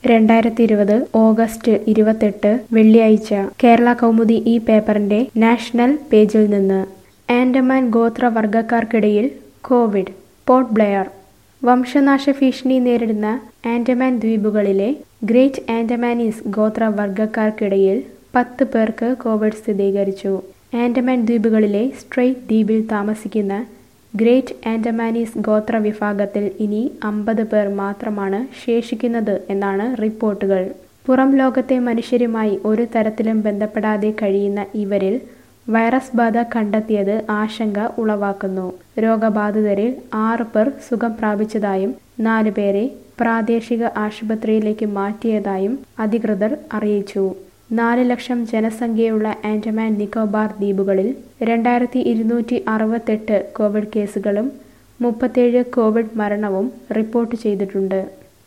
രണ്ടായിരത്തി ഇരുപത് ഓഗസ്റ്റ് ഇരുപത്തെട്ട് വെള്ളിയാഴ്ച കേരള കൗമുദി ഈ പേപ്പറിന്റെ നാഷണൽ പേജിൽ നിന്ന് ആൻഡമാൻ ഗോത്രവർഗക്കാർക്കിടയിൽ കോവിഡ് പോർട്ട് ബ്ലെയർ വംശനാശ ഭീഷണി നേരിടുന്ന ആൻഡമാൻ ദ്വീപുകളിലെ ഗ്രേറ്റ് ആൻഡമാനീസ് ഗോത്രവർഗക്കാർക്കിടയിൽ പത്ത് പേർക്ക് കോവിഡ് സ്ഥിരീകരിച്ചു ആൻഡമാൻ ദ്വീപുകളിലെ സ്ട്രെയ്റ്റ് ദ്വീപിൽ താമസിക്കുന്ന ഗ്രേറ്റ് ആൻഡമാനീസ് ഗോത്ര വിഭാഗത്തിൽ ഇനി അമ്പത് പേർ മാത്രമാണ് ശേഷിക്കുന്നത് എന്നാണ് റിപ്പോർട്ടുകൾ പുറം ലോകത്തെ മനുഷ്യരുമായി ഒരു തരത്തിലും ബന്ധപ്പെടാതെ കഴിയുന്ന ഇവരിൽ വൈറസ് ബാധ കണ്ടെത്തിയത് ആശങ്ക ഉളവാക്കുന്നു രോഗബാധിതരിൽ ആറ് പേർ സുഖം പ്രാപിച്ചതായും നാല് പേരെ പ്രാദേശിക ആശുപത്രിയിലേക്ക് മാറ്റിയതായും അധികൃതർ അറിയിച്ചു നാല് ലക്ഷം ജനസംഖ്യയുള്ള ആൻഡമാൻ നിക്കോബാർ ദ്വീപുകളിൽ രണ്ടായിരത്തി ഇരുന്നൂറ്റി അറുപത്തെട്ട് കോവിഡ് കേസുകളും മുപ്പത്തേഴ് കോവിഡ് മരണവും റിപ്പോർട്ട് ചെയ്തിട്ടുണ്ട്